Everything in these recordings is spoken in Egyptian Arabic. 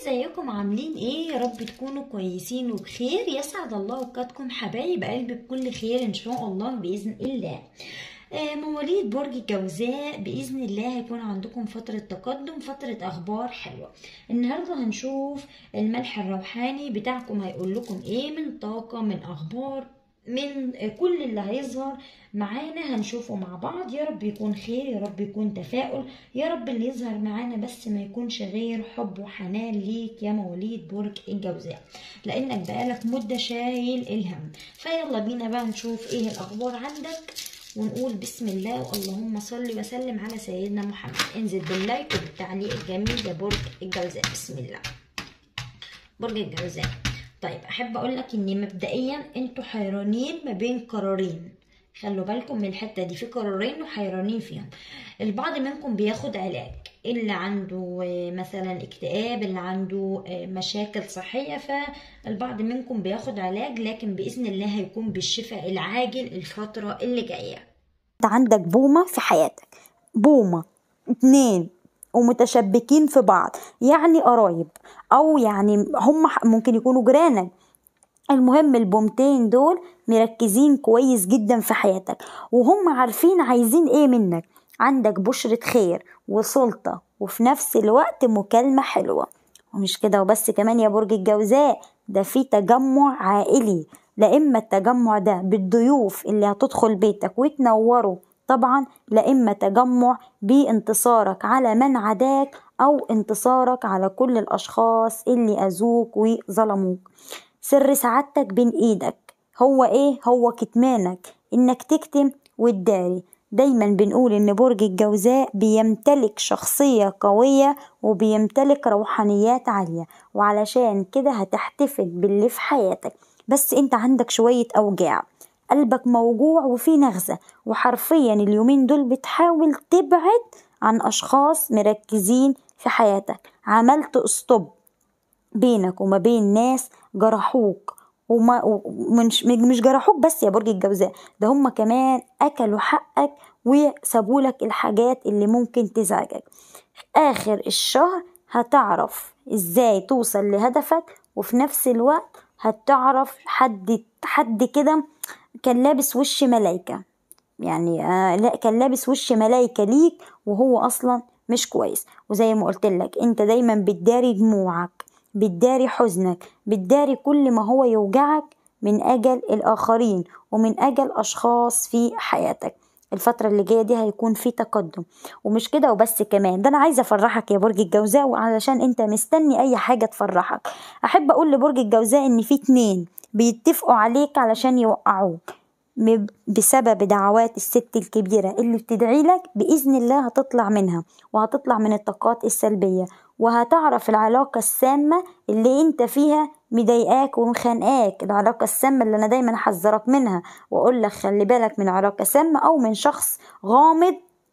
ازيكم عاملين ايه يا رب تكونوا كويسين وبخير يسعد الله اوقاتكم حبايب قلبي بكل خير ان شاء الله باذن الله آه، مواليد برج الجوزاء باذن الله هيكون عندكم فتره تقدم فتره اخبار حلوه النهارده هنشوف الملح الروحاني بتاعكم هيقول لكم ايه من طاقه من اخبار من كل اللي هيظهر معانا هنشوفه مع بعض يا رب يكون خير يا رب يكون تفاؤل يا رب اللي يظهر معانا بس ما يكونش غير حب وحنان ليك يا مواليد برج الجوزاء لانك بقالك مدة شايل الهم فيلا بينا بقى نشوف ايه الاخبار عندك ونقول بسم الله اللهم صل وسلم على سيدنا محمد انزل باللايك وبالتعليق الجميل يا برج الجوزاء بسم الله برج الجوزاء طيب احب اقول لك ان مبدئيا انتوا حيرانين ما بين قرارين خلوا بالكم من الحته دي في قرارين وحيرانين فيهم البعض منكم بياخد علاج اللي عنده آه، مثلا اكتئاب اللي عنده آه، مشاكل صحيه فالبعض منكم بياخد علاج لكن باذن الله هيكون بالشفاء العاجل الفتره اللي جايه انت عندك بومة في حياتك بومة اتنين ومتشبكين في بعض يعني قرايب او يعني هم ح- ممكن يكونوا جيرانك المهم البومتين دول مركزين كويس جدا في حياتك وهم عارفين عايزين ايه منك عندك بشرة خير وسلطة وفي نفس الوقت مكالمة حلوة ومش كده وبس كمان يا برج الجوزاء ده في تجمع عائلي لا اما التجمع ده بالضيوف اللي هتدخل بيتك وتنوره طبعا لا اما تجمع بانتصارك على من عداك او انتصارك على كل الاشخاص اللي اذوك وظلموك سر سعادتك بين ايدك هو ايه هو كتمانك انك تكتم وتداري دايما بنقول ان برج الجوزاء بيمتلك شخصية قوية وبيمتلك روحانيات عالية وعلشان كده هتحتفل باللي في حياتك بس انت عندك شوية اوجاع قلبك موجوع وفي نغزة وحرفيا اليومين دول بتحاول تبعد عن اشخاص مركزين في حياتك عملت استوب بينك وما بين ناس جرحوك وما ومش مش جرحوك بس يا برج الجوزاء ده هم كمان اكلوا حقك وسابوا لك الحاجات اللي ممكن تزعجك اخر الشهر هتعرف ازاي توصل لهدفك وفي نفس الوقت هتعرف حد حد كده كان لابس وش ملايكة يعني آه لا كان لابس وش ملايكة ليك وهو اصلا مش كويس وزي ما قلت لك انت دايما بتداري دموعك بتداري حزنك بتداري كل ما هو يوجعك من اجل الاخرين ومن اجل اشخاص في حياتك الفترة اللي جاية دي هيكون في تقدم ومش كده وبس كمان ده انا عايزة افرحك يا برج الجوزاء وعلشان انت مستني اي حاجة تفرحك احب اقول لبرج الجوزاء ان في اتنين بيتفقوا عليك علشان يوقعوك م- بسبب دعوات الست الكبيرة اللي بتدعي لك بإذن الله هتطلع منها وهتطلع من الطاقات السلبية وهتعرف العلاقة السامة اللي انت فيها مضايقاك ومخانقاك العلاقة السامة اللي انا دايما احذرك منها واقول لك خلي بالك من علاقة سامة او من شخص غامض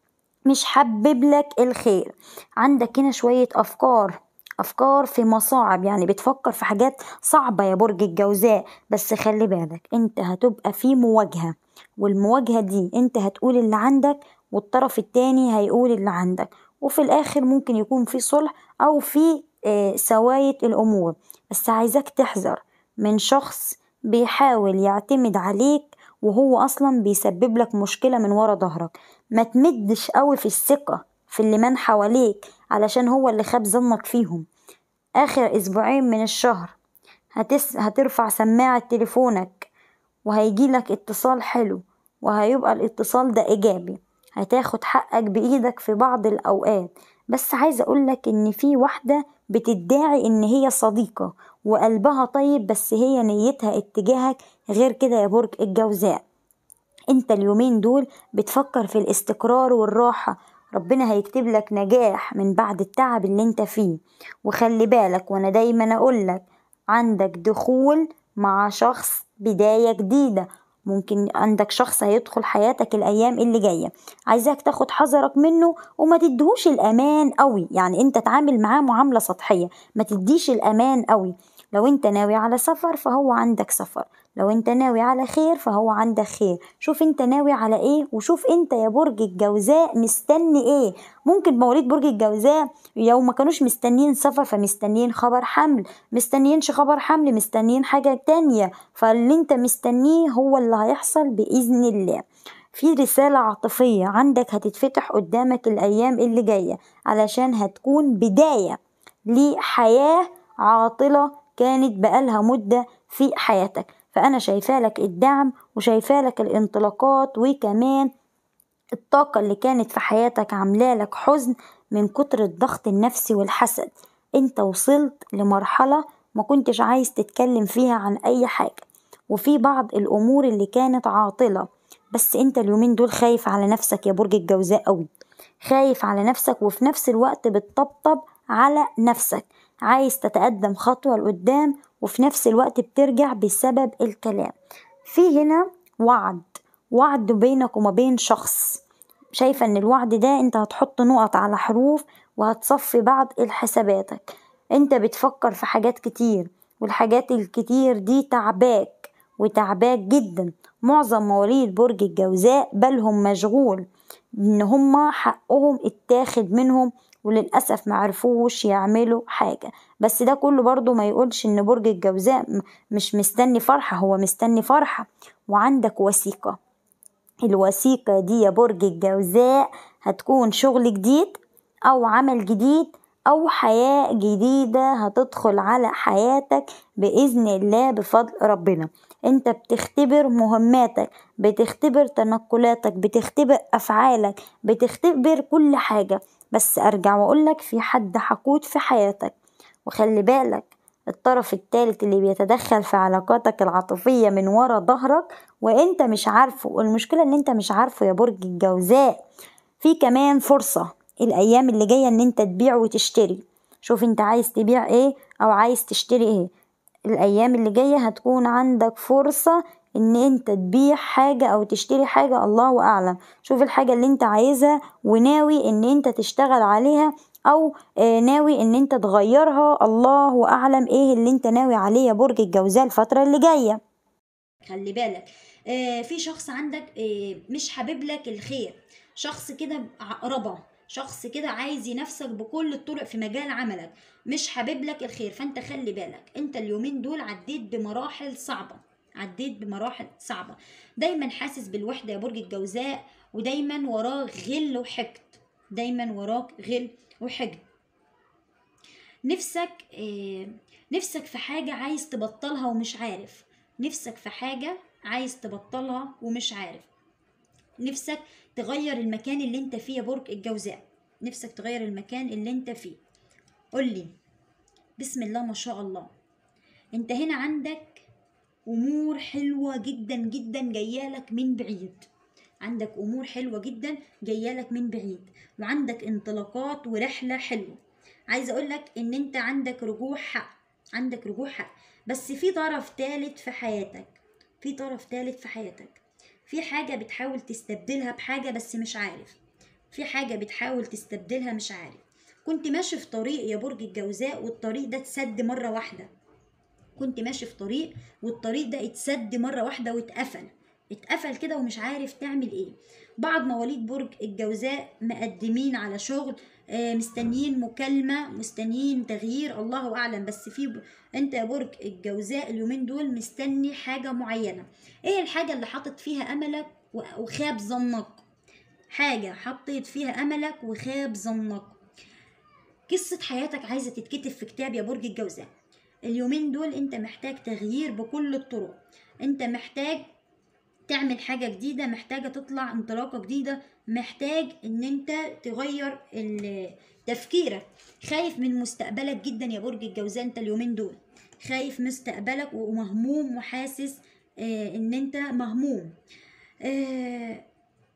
مش حبب لك الخير عندك هنا شوية أفكار أفكار في مصاعب يعني بتفكر في حاجات صعبة يا برج الجوزاء بس خلي بالك انت هتبقى في مواجهة والمواجهة دي انت هتقول اللي عندك والطرف التاني هيقول اللي عندك وفي الآخر ممكن يكون في صلح أو في آه، سواية الأمور بس عايزاك تحذر من شخص بيحاول يعتمد عليك وهو أصلا بيسبب لك مشكلة من ورا ظهرك ما تمدش قوي في الثقة في اللي من حواليك علشان هو اللي خاب ظنك فيهم آخر أسبوعين من الشهر هتس... هترفع سماعة تليفونك وهيجيلك اتصال حلو وهيبقى الاتصال ده إيجابي هتاخد حقك بإيدك في بعض الأوقات بس عايزة أقولك إن في واحدة بتدعي إن هي صديقة وقلبها طيب بس هي نيتها اتجاهك غير كده يا برج الجوزاء انت اليومين دول بتفكر في الاستقرار والراحة ربنا هيكتب لك نجاح من بعد التعب اللي انت فيه وخلي بالك وانا دايما اقولك عندك دخول مع شخص بداية جديدة ممكن عندك شخص هيدخل حياتك الايام اللي جاية عايزاك تاخد حذرك منه وما تديهوش الامان قوي يعني انت تعامل معاه معاملة سطحية ما تديش الامان قوي لو انت ناوي على سفر فهو عندك سفر لو انت ناوي على خير فهو عندك خير شوف انت ناوي على ايه وشوف انت يا برج الجوزاء مستني ايه ممكن مواليد برج الجوزاء يوم ما كانوش مستنيين سفر فمستنيين خبر حمل مستنيينش خبر حمل مستنيين حاجة تانية فاللي انت مستنيه هو اللي هيحصل بإذن الله في رسالة عاطفية عندك هتتفتح قدامك الأيام اللي جاية علشان هتكون بداية لحياة عاطلة كانت بقالها مدة في حياتك فأنا شايفالك الدعم وشايفالك الانطلاقات وكمان الطاقة اللي كانت في حياتك عاملالك حزن من كتر الضغط النفسي والحسد انت وصلت لمرحلة ما كنتش عايز تتكلم فيها عن أي حاجة وفي بعض الأمور اللي كانت عاطلة بس انت اليومين دول خايف على نفسك يا برج الجوزاء قوي خايف على نفسك وفي نفس الوقت بتطبطب على نفسك عايز تتقدم خطوة لقدام وفي نفس الوقت بترجع بسبب الكلام في هنا وعد وعد بينك وما بين شخص شايفة ان الوعد ده انت هتحط نقط على حروف وهتصفي بعض الحساباتك انت بتفكر في حاجات كتير والحاجات الكتير دي تعباك وتعباك جدا معظم مواليد برج الجوزاء بالهم مشغول ان هما حقهم اتاخد منهم وللأسف معرفوش يعملوا حاجة بس ده كله برضو ما يقولش ان برج الجوزاء مش مستني فرحة هو مستني فرحة وعندك وثيقة الوثيقة دي يا برج الجوزاء هتكون شغل جديد أو عمل جديد أو حياة جديدة هتدخل على حياتك بإذن الله بفضل ربنا انت بتختبر مهماتك بتختبر تنقلاتك بتختبر أفعالك بتختبر كل حاجة بس أرجع وأقولك في حد حقود في حياتك وخلي بالك الطرف التالت اللي بيتدخل في علاقاتك العاطفية من ورا ظهرك وانت مش عارفه والمشكلة ان انت مش عارفه يا برج الجوزاء في كمان فرصة الايام اللي جاية ان انت تبيع وتشتري شوف انت عايز تبيع ايه او عايز تشتري ايه الايام اللي جاية هتكون عندك فرصة ان انت تبيع حاجة او تشتري حاجة الله اعلم شوف الحاجة اللي انت عايزها وناوي ان انت تشتغل عليها او ناوي ان انت تغيرها الله اعلم ايه اللي انت ناوي عليه يا برج الجوزاء الفترة اللي جاية خلي بالك آه في شخص عندك آه مش حابب لك الخير شخص كده عقربة شخص كده عايز ينافسك بكل الطرق في مجال عملك مش حابب لك الخير فانت خلي بالك انت اليومين دول عديت بمراحل صعبة عديت بمراحل صعبة دايما حاسس بالوحدة يا برج الجوزاء ودايما وراه غل وحقد دايما وراك غل وحقد نفسك آه نفسك في حاجة عايز تبطلها ومش عارف نفسك في حاجة عايز تبطلها ومش عارف نفسك تغير المكان اللي انت فيه يا برج الجوزاء نفسك تغير المكان اللي انت فيه قولي بسم الله ما شاء الله انت هنا عندك امور حلوة جدا جدا جايالك من بعيد عندك امور حلوة جدا جايالك من بعيد وعندك انطلاقات ورحلة حلوة عايزة اقولك ان انت عندك رجوع حق عندك رجوع حق بس في طرف تالت في حياتك في طرف تالت في حياتك في حاجة بتحاول تستبدلها بحاجة بس مش عارف في حاجة بتحاول تستبدلها مش عارف كنت ماشي في طريق يا برج الجوزاء والطريق ده اتسد مرة واحدة كنت ماشي في طريق والطريق ده اتسد مرة واحدة واتقفل اتقفل كده ومش عارف تعمل ايه بعض مواليد برج الجوزاء مقدمين على شغل مستنيين مكالمة مستنيين تغيير الله أعلم بس في ب... أنت يا برج الجوزاء اليومين دول مستني حاجة معينة إيه الحاجة اللي حاطط فيها أملك وخاب ظنك حاجة حطيت فيها أملك وخاب ظنك قصة حياتك عايزة تتكتب في كتاب يا برج الجوزاء اليومين دول أنت محتاج تغيير بكل الطرق أنت محتاج تعمل حاجة جديدة محتاجة تطلع انطلاقة جديدة محتاج ان انت تغير تفكيرك خايف من مستقبلك جدا يا برج الجوزاء انت اليومين دول خايف مستقبلك ومهموم وحاسس آه ان انت مهموم آه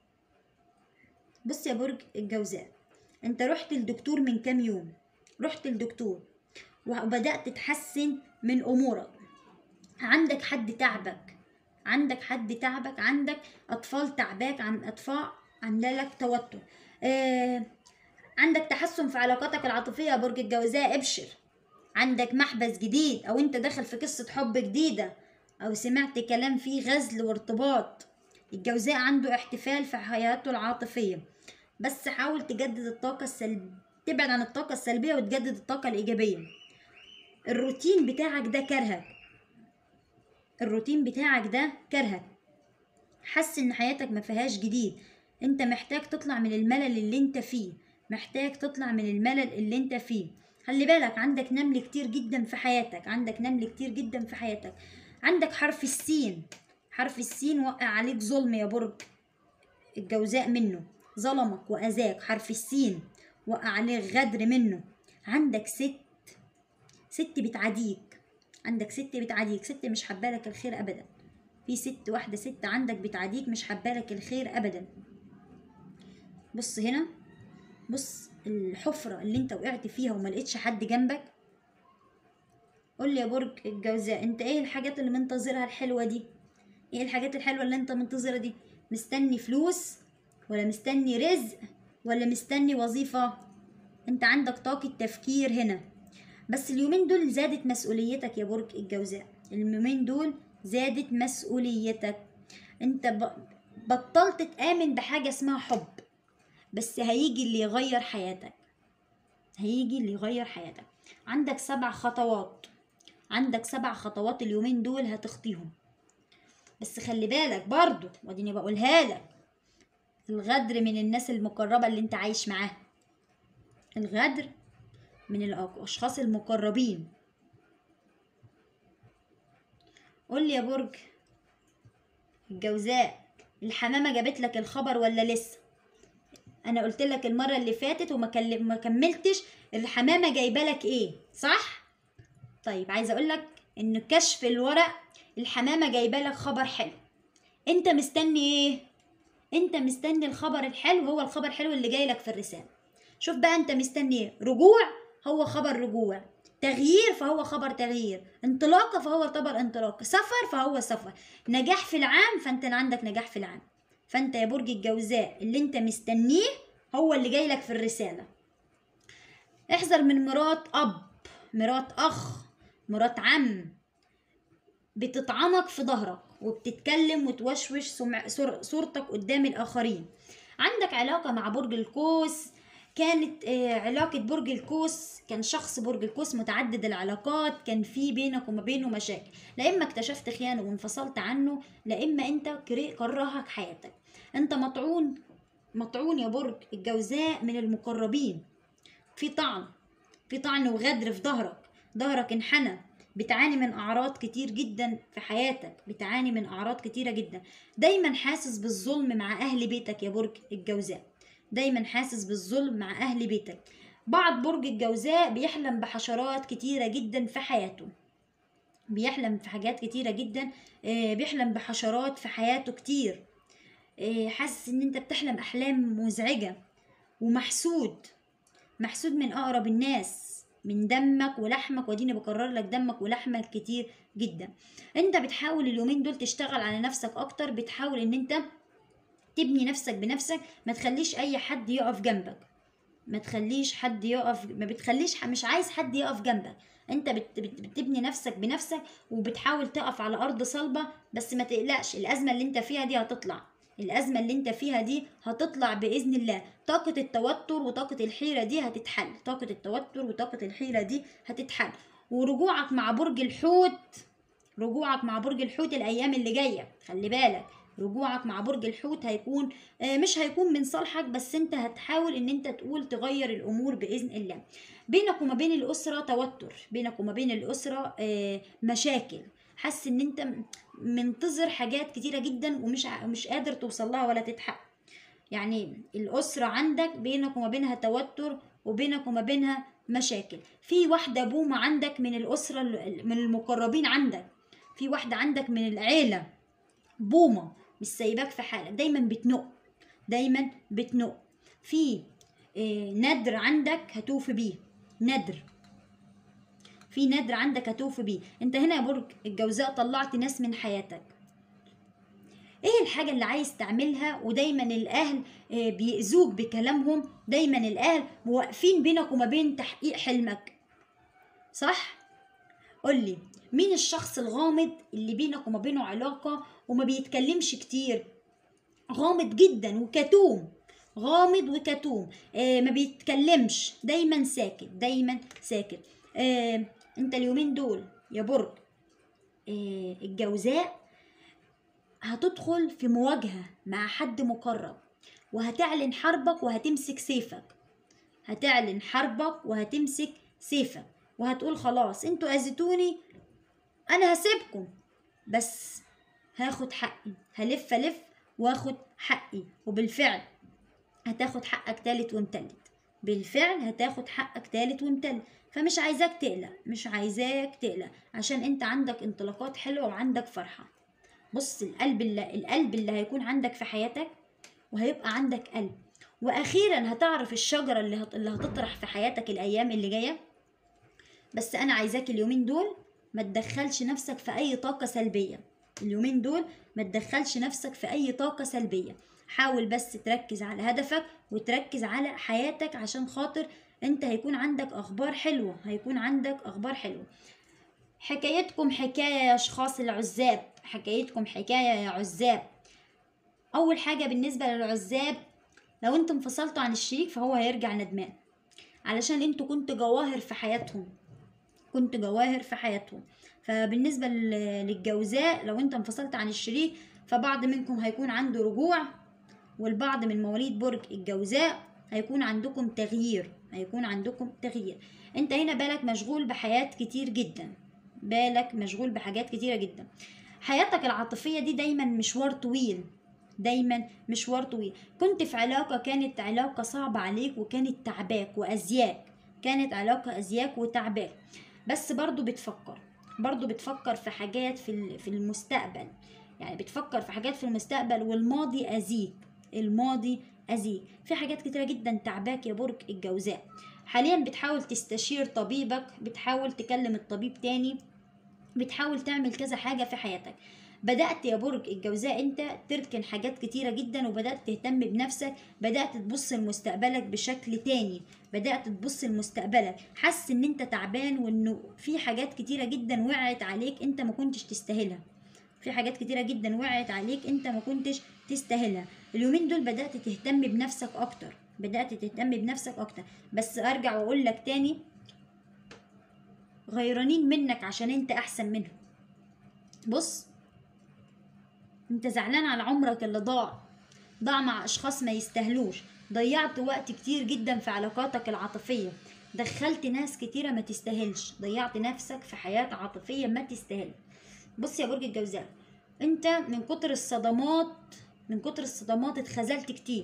بص يا برج الجوزاء انت رحت الدكتور من كام يوم رحت الدكتور وبدأت تتحسن من امورك عندك حد تعبك عندك حد تعبك عندك اطفال تعباك عن اطفال عامله لك توتر آه عندك تحسن في علاقاتك العاطفيه يا برج الجوزاء ابشر عندك محبس جديد او انت داخل في قصه حب جديده او سمعت كلام فيه غزل وارتباط الجوزاء عنده احتفال في حياته العاطفية بس حاول تجدد الطاقة السلبية تبعد عن الطاقة السلبية وتجدد الطاقة الإيجابية الروتين بتاعك ده كرهك الروتين بتاعك ده كرهك حس ان حياتك ما فيهاش جديد انت محتاج تطلع من الملل اللي انت فيه محتاج تطلع من الملل اللي انت فيه خلي بالك عندك نمل كتير جدا في حياتك عندك نمل كتير جدا في حياتك عندك حرف السين حرف السين وقع عليك ظلم يا برج الجوزاء منه ظلمك وأذاك حرف السين وقع عليك غدر منه عندك ست ست بتعاديك عندك ست بتعاديك ست مش حبالك الخير أبدا في ست واحدة ست عندك بتعاديك مش حبالك الخير أبدا بص هنا بص الحفرة اللي انت وقعت فيها وما لقيتش حد جنبك قول لي يا برج الجوزاء انت ايه الحاجات اللي منتظرها الحلوة دي ايه الحاجات الحلوة اللي انت منتظرها دي مستني فلوس ولا مستني رزق ولا مستني وظيفة انت عندك طاقة تفكير هنا بس اليومين دول زادت مسؤوليتك يا برج الجوزاء اليومين دول زادت مسؤوليتك انت ب... بطلت تآمن بحاجة اسمها حب بس هيجي اللي يغير حياتك هيجي اللي يغير حياتك عندك سبع خطوات عندك سبع خطوات اليومين دول هتخطيهم بس خلي بالك برضو واديني بقولها لك الغدر من الناس المقربة اللي انت عايش معاها الغدر من الأشخاص المقربين قول لي يا برج الجوزاء الحمامة جابت لك الخبر ولا لسه انا قلت لك المرة اللي فاتت وما كل- ما كملتش الحمامة جايبه لك ايه صح طيب عايزه اقول لك ان كشف الورق الحمامة جايبه لك خبر حلو انت مستني ايه انت مستني الخبر الحلو هو الخبر الحلو اللي جاي لك في الرسالة شوف بقى انت مستني ايه رجوع هو خبر رجوع تغيير فهو خبر تغيير انطلاقة فهو خبر انطلاقة سفر فهو سفر نجاح في العام فانت عندك نجاح في العام فانت يا برج الجوزاء اللي انت مستنيه هو اللي جاي لك في الرسالة احذر من مرات اب مرات اخ مرات عم بتطعنك في ظهرك وبتتكلم وتوشوش سمع صور- صورتك قدام الآخرين عندك علاقة مع برج القوس كانت آه، علاقة برج القوس كان شخص برج القوس متعدد العلاقات كان في بينك وما بينه مشاكل لا إما اكتشفت خيانة وانفصلت عنه لا إما أنت كري- كرهك حياتك أنت مطعون مطعون يا برج الجوزاء من المقربين في طعن في طعن وغدر في ظهرك ظهرك انحنى بتعاني من اعراض كتير جدا في حياتك بتعاني من اعراض كتيره جدا دايما حاسس بالظلم مع اهل بيتك يا برج الجوزاء دايما حاسس بالظلم مع اهل بيتك بعض برج الجوزاء بيحلم بحشرات كتيره جدا في حياته بيحلم في حاجات كتيره جدا آه، بيحلم بحشرات في حياته كتير آه، حاسس ان انت بتحلم احلام مزعجه ومحسود محسود من اقرب الناس من دمك ولحمك وديني بكرر لك دمك ولحمك كتير جدا انت بتحاول اليومين دول تشتغل على نفسك اكتر بتحاول ان انت تبني نفسك بنفسك ما تخليش اي حد يقف جنبك ما تخليش حد يقف ما بتخليش مش عايز حد يقف جنبك انت بت... بت... بتبني نفسك بنفسك وبتحاول تقف على ارض صلبة بس ما تقلقش الازمة اللي انت فيها دي هتطلع الازمة اللي انت فيها دي هتطلع باذن الله طاقة التوتر وطاقة الحيرة دي هتتحل طاقة التوتر وطاقة الحيرة دي هتتحل ورجوعك مع برج الحوت رجوعك مع برج الحوت الايام اللي جايه خلي بالك رجوعك مع برج الحوت هيكون آه، مش هيكون من صالحك بس انت هتحاول ان انت تقول تغير الامور باذن الله بينك وما بين الاسره توتر بينك وما بين الاسره آه، مشاكل حاسس ان انت م- منتظر حاجات كتيره جدا ومش ع- مش قادر توصل لها ولا تتحقق يعني الأسرة عندك بينك وما بينها توتر وبينك وما بينها مشاكل في واحدة بومة عندك من الأسرة ال- من المقربين عندك في واحدة عندك من العيلة بومة مش سايباك في حالك دايما بتنق دايما بتنق في آه، ندر عندك هتوفي بيه ندر في ندر عندك هتوفي بيه انت هنا يا برج الجوزاء طلعت ناس من حياتك ايه الحاجة اللي عايز تعملها ودايما الاهل آه، بيأذوك بكلامهم دايما الاهل واقفين بينك وما بين تحقيق حلمك صح قولي مين الشخص الغامض اللي بينك وما بينه علاقة وما بيتكلمش كتير غامض جدا وكتوم غامض وكتوم آه ما بيتكلمش دايما ساكت دايما ساكت آه انت اليومين دول يا برج آه الجوزاء هتدخل في مواجهة مع حد مقرب وهتعلن حربك وهتمسك سيفك هتعلن حربك وهتمسك سيفك وهتقول خلاص انتوا اذيتوني انا هسيبكم بس هاخد حقي هلف الف واخد حقي وبالفعل هتاخد حقك تالت ومتلت بالفعل هتاخد حقك تالت ومتلت فمش عايزاك تقلق مش عايزاك تقلق عشان انت عندك انطلاقات حلوة وعندك فرحة بص القلب اللي القلب اللي هيكون عندك في حياتك وهيبقى عندك قلب واخيرا هتعرف الشجرة اللي, هت... اللي هتطرح في حياتك الايام اللي جاية بس انا عايزاك اليومين دول ما تدخلش نفسك في اي طاقة سلبية اليومين دول ما تدخلش نفسك في اي طاقة سلبية حاول بس تركز على هدفك وتركز على حياتك عشان خاطر انت هيكون عندك اخبار حلوة هيكون عندك اخبار حلوة حكايتكم حكاية يا اشخاص العزاب حكايتكم حكاية يا عزاب اول حاجة بالنسبة للعزاب لو انتوا انفصلتوا عن الشريك فهو هيرجع ندمان علشان انتوا كنتوا جواهر في حياتهم كنت جواهر في حياتهم فبالنسبة للجوزاء لو انت انفصلت عن الشريك فبعض منكم هيكون عنده رجوع والبعض من مواليد برج الجوزاء هيكون عندكم تغيير هيكون عندكم تغيير انت هنا بالك مشغول بحياة كتير جدا بالك مشغول بحاجات كتيرة جدا حياتك العاطفية دي دايما مشوار طويل دايما مشوار طويل كنت في علاقة كانت علاقة صعبة عليك وكانت تعباك وأزياك كانت علاقة أزياك وتعباك بس برضو بتفكر برضو بتفكر في حاجات في في المستقبل يعني بتفكر في حاجات في المستقبل والماضي أذيك الماضي أذيك في حاجات كتيرة جدا تعباك يا برج الجوزاء حاليا بتحاول تستشير طبيبك بتحاول تكلم الطبيب تاني بتحاول تعمل كذا حاجة في حياتك بدأت يا برج الجوزاء انت تركن حاجات كتيرة جدا وبدأت تهتم بنفسك بدأت تبص لمستقبلك بشكل تاني بدأت تبص لمستقبلك حاسس ان انت تعبان وانه في حاجات كتيرة جدا وقعت عليك انت ما كنتش تستاهلها في حاجات كتيرة جدا وقعت عليك انت ما كنتش تستاهلها اليومين دول بدأت تهتم بنفسك اكتر بدأت تهتم بنفسك اكتر بس ارجع واقول لك تاني غيرانين منك عشان انت احسن منهم بص انت زعلان على عمرك اللي ضاع ضاع مع اشخاص ما يستاهلوش ضيعت وقت كتير جدا في علاقاتك العاطفية دخلت ناس كتيرة ما تستاهلش ضيعت نفسك في حياة عاطفية ما تستاهل بص يا برج الجوزاء انت من كتر الصدمات من كتر الصدمات اتخذلت كتير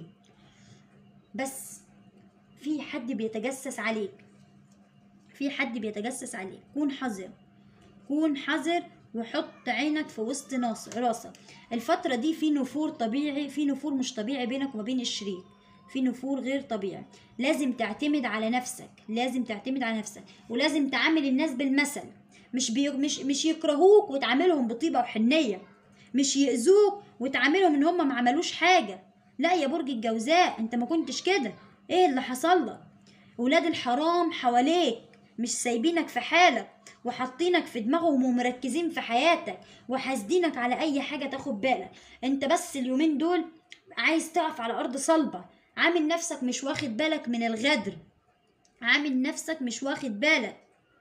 بس في حد بيتجسس عليك في حد بيتجسس عليك كون حذر كون حذر وحط عينك في وسط ناس راسك الفترة دي في نفور طبيعي في نفور مش طبيعي بينك وما بين الشريك في نفور غير طبيعي لازم تعتمد على نفسك لازم تعتمد على نفسك ولازم تعامل الناس بالمثل مش بي... مش مش يكرهوك وتعاملهم بطيبة وحنية مش يأذوك وتعاملهم ان هم ما عملوش حاجة لا يا برج الجوزاء انت ما كنتش كده ايه اللي حصل لك ولاد الحرام حواليك مش سايبينك في حالك وحاطينك في دماغهم ومركزين في حياتك وحاسدينك على اي حاجه تاخد بالك انت بس اليومين دول عايز تقف على ارض صلبه عامل نفسك مش واخد بالك من الغدر عامل نفسك مش واخد بالك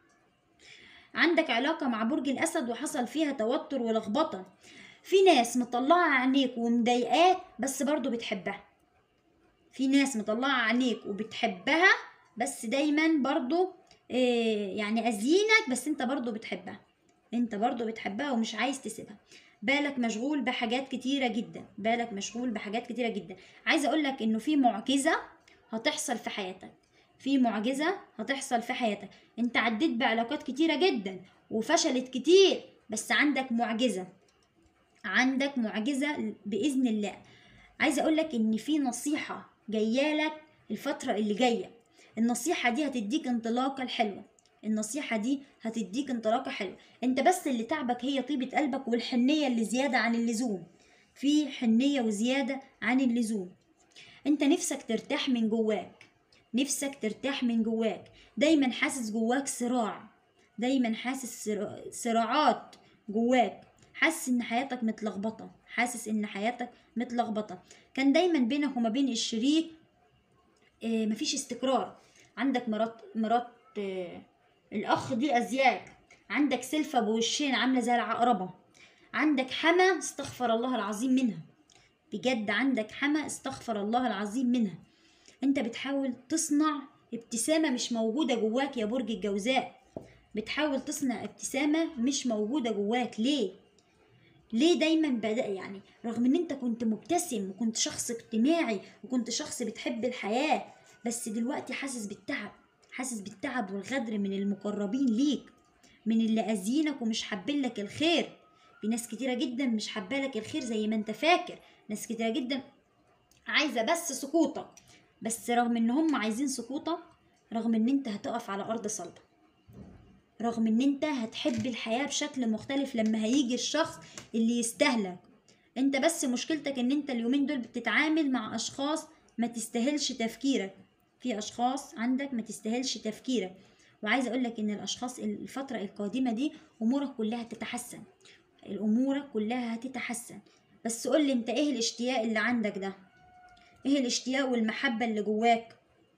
عندك علاقة مع برج الأسد وحصل فيها توتر ولخبطة في ناس مطلعة عينيك ومضايقاك بس برضو بتحبها في ناس مطلعة عينيك وبتحبها بس دايما برضو إيه يعني أزينك بس انت برضو بتحبها انت برضو بتحبها ومش عايز تسيبها بالك مشغول بحاجات كتيرة جدا بالك مشغول بحاجات كتيرة جدا عايزة اقولك انه في معجزة هتحصل في حياتك في معجزة هتحصل في حياتك انت عديت بعلاقات كتيرة جدا وفشلت كتير بس عندك معجزة عندك معجزة بإذن الله عايزة أقولك إن في نصيحة جايالك الفترة اللي جاية النصيحة دي هتديك انطلاقة الحلوة النصيحة دي هتديك انطلاقة حلوة انت بس اللي تعبك هي طيبة قلبك والحنية اللي زيادة عن اللزوم في حنية وزيادة عن اللزوم انت نفسك ترتاح من جواك نفسك ترتاح من جواك دايما حاسس جواك صراع دايما حاسس صرا- صراعات جواك حاسس ان حياتك متلخبطه حاسس ان حياتك متلخبطه كان دايما بينك وما بين الشريك آه، مفيش استقرار عندك مرات مرات آه، الاخ دي ازياء عندك سلفة بوشين عاملة زي العقربة عندك حما استغفر الله العظيم منها بجد عندك حما استغفر الله العظيم منها انت بتحاول تصنع ابتسامة مش موجودة جواك يا برج الجوزاء بتحاول تصنع ابتسامة مش موجودة جواك ليه ليه دايما بدأ يعني رغم ان انت كنت مبتسم وكنت شخص اجتماعي وكنت شخص بتحب الحياة بس دلوقتي حاسس بالتعب حاسس بالتعب والغدر من المقربين ليك من اللي أذينك ومش حابين لك الخير في ناس كتيرة جدا مش حابة لك الخير زي ما انت فاكر ناس كتيرة جدا عايزة بس سقوطك بس رغم ان هم عايزين سقوطك رغم ان انت هتقف على ارض صلبة رغم ان انت هتحب الحياة بشكل مختلف لما هيجي الشخص اللي يستهلك انت بس مشكلتك ان انت اليومين دول بتتعامل مع اشخاص ما تستاهلش تفكيرك في اشخاص عندك ما تستاهلش تفكيرك وعايزه اقول لك ان الاشخاص الفتره القادمه دي امورك كلها تتحسن الامورك كلها هتتحسن بس قول لي انت ايه الاشتياق اللي عندك ده ايه الاشتياق والمحبه اللي جواك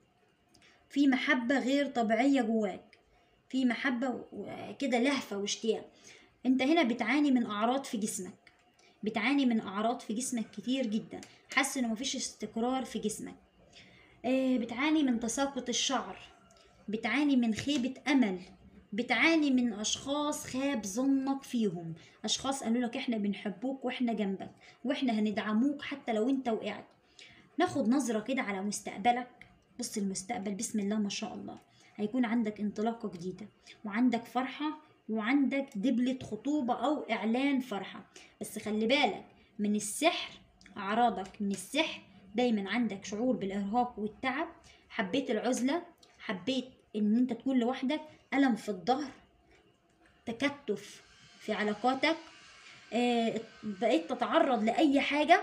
في محبه غير طبيعيه جواك في محبه و- كده لهفه واشتياق انت هنا بتعاني من اعراض في جسمك بتعاني من اعراض في جسمك كتير جدا حاسس انه مفيش استقرار في جسمك آه، بتعاني من تساقط الشعر بتعاني من خيبة أمل بتعاني من أشخاص خاب ظنك فيهم أشخاص قالوا لك إحنا بنحبوك وإحنا جنبك وإحنا هندعموك حتى لو أنت وقعت ناخد نظرة كده على مستقبلك بص المستقبل بسم الله ما شاء الله هيكون عندك انطلاقة جديدة وعندك فرحة وعندك دبلة خطوبة أو إعلان فرحة بس خلي بالك من السحر أعراضك من السحر دايما عندك شعور بالإرهاق والتعب حبيت العزلة حبيت إن أنت تكون لوحدك ألم في الظهر تكتف في علاقاتك آه، بقيت تتعرض لأي حاجة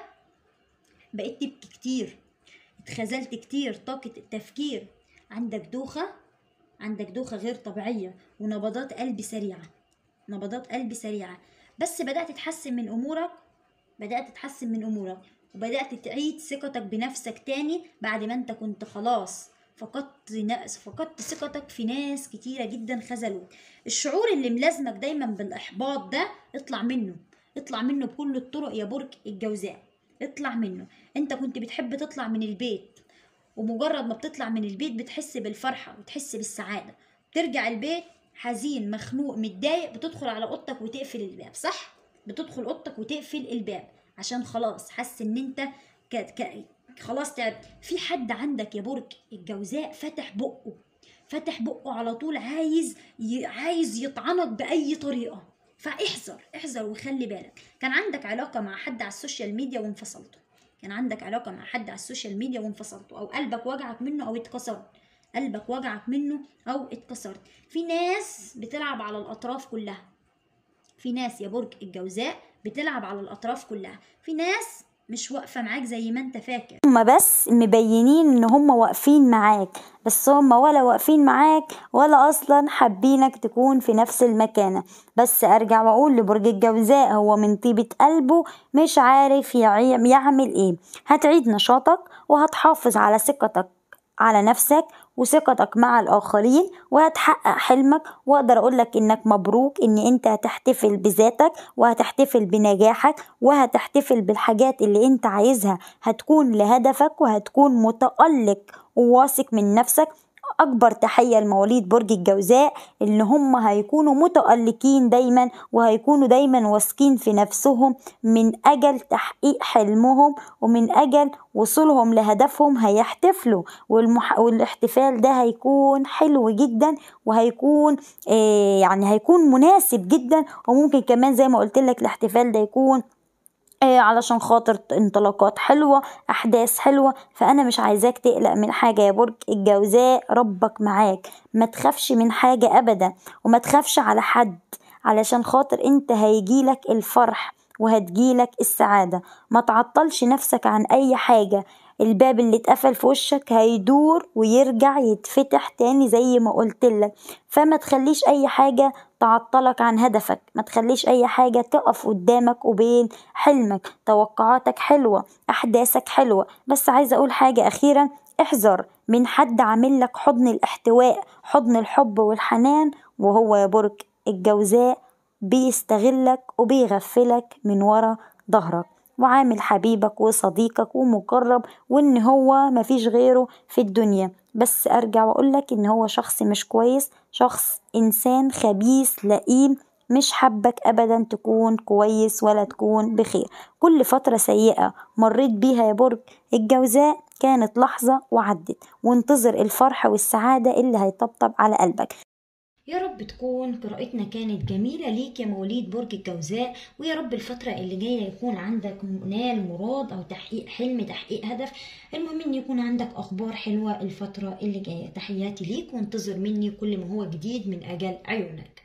بقيت تبكي كتير اتخذلت كتير طاقة التفكير عندك دوخة عندك دوخة غير طبيعية ونبضات قلب سريعة نبضات قلب سريعة بس بدأت تتحسن من أمورك بدأت تتحسن من أمورك وبدأت تعيد ثقتك بنفسك تاني بعد ما انت كنت خلاص فقدت ناس فقدت ثقتك في ناس كتيرة جدا خذلوك الشعور اللي ملازمك دايما بالإحباط ده اطلع منه اطلع منه بكل الطرق يا برج الجوزاء اطلع منه انت كنت بتحب تطلع من البيت ومجرد ما بتطلع من البيت بتحس بالفرحة وتحس بالسعادة ترجع البيت حزين مخنوق متضايق بتدخل على اوضتك وتقفل الباب صح بتدخل اوضتك وتقفل الباب عشان خلاص حاسس ان انت ك... ك... خلاص تعب في حد عندك يا برج الجوزاء فتح بقه فتح بقه على طول عايز ي... عايز يطعنك بأي طريقة فاحذر احذر وخلي بالك كان عندك علاقة مع حد على السوشيال ميديا وانفصلتوا كان عندك علاقة مع حد على السوشيال ميديا وانفصلتوا أو قلبك وجعك منه أو اتكسرت قلبك وجعك منه أو اتكسرت في ناس بتلعب على الأطراف كلها في ناس يا برج الجوزاء بتلعب على الأطراف كلها في ناس مش واقفة معاك زي ما انت فاكر هما بس مبينين ان هما واقفين معاك بس هما ولا واقفين معاك ولا اصلا حابينك تكون في نفس المكانة بس ارجع واقول لبرج الجوزاء هو من طيبة قلبه مش عارف يعي- يعمل ايه هتعيد نشاطك وهتحافظ على ثقتك على نفسك وثقتك مع الآخرين وهتحقق حلمك وأقدر أقولك إنك مبروك إن أنت هتحتفل بذاتك وهتحتفل بنجاحك وهتحتفل بالحاجات اللي أنت عايزها هتكون لهدفك وهتكون متألق وواثق من نفسك أكبر تحية لمواليد برج الجوزاء إن هم هيكونوا متألقين دايما وهيكونوا دايما واثقين في نفسهم من أجل تحقيق حلمهم ومن أجل وصولهم لهدفهم هيحتفلوا والمح... والاحتفال ده هيكون حلو جدا وهيكون آه يعني هيكون مناسب جدا وممكن كمان زي ما قلت لك الاحتفال ده يكون آه، علشان خاطر انطلاقات حلوة أحداث حلوة فأنا مش عايزاك تقلق من حاجة يا برج الجوزاء ربك معاك ما تخافش من حاجة أبدا وما تخافش على حد علشان خاطر انت هيجيلك الفرح وهتجيلك السعادة ما تعطلش نفسك عن أي حاجة الباب اللي اتقفل في وشك هيدور ويرجع يتفتح تاني زي ما قلتلك فما تخليش اي حاجة تعطلك عن هدفك ما تخليش اي حاجة تقف قدامك وبين حلمك توقعاتك حلوة احداثك حلوة بس عايزة اقول حاجة اخيرا احذر من حد عامل لك حضن الاحتواء حضن الحب والحنان وهو يا برج الجوزاء بيستغلك وبيغفلك من ورا ظهرك وعامل حبيبك وصديقك ومقرب وان هو مفيش غيره في الدنيا بس ارجع واقولك ان هو شخص مش كويس شخص انسان خبيث لئيم مش حبك ابدا تكون كويس ولا تكون بخير كل فترة سيئة مريت بيها يا برج الجوزاء كانت لحظة وعدت وانتظر الفرح والسعادة اللي هيطبطب على قلبك يا رب تكون قراءتنا كانت جميلة ليك يا مواليد برج الجوزاء ويا رب الفترة اللي جاية يكون عندك نال مراد أو تحقيق حلم تحقيق هدف المهم إن يكون عندك أخبار حلوة الفترة اللي جاية تحياتي ليك وانتظر مني كل ما هو جديد من أجل عيونك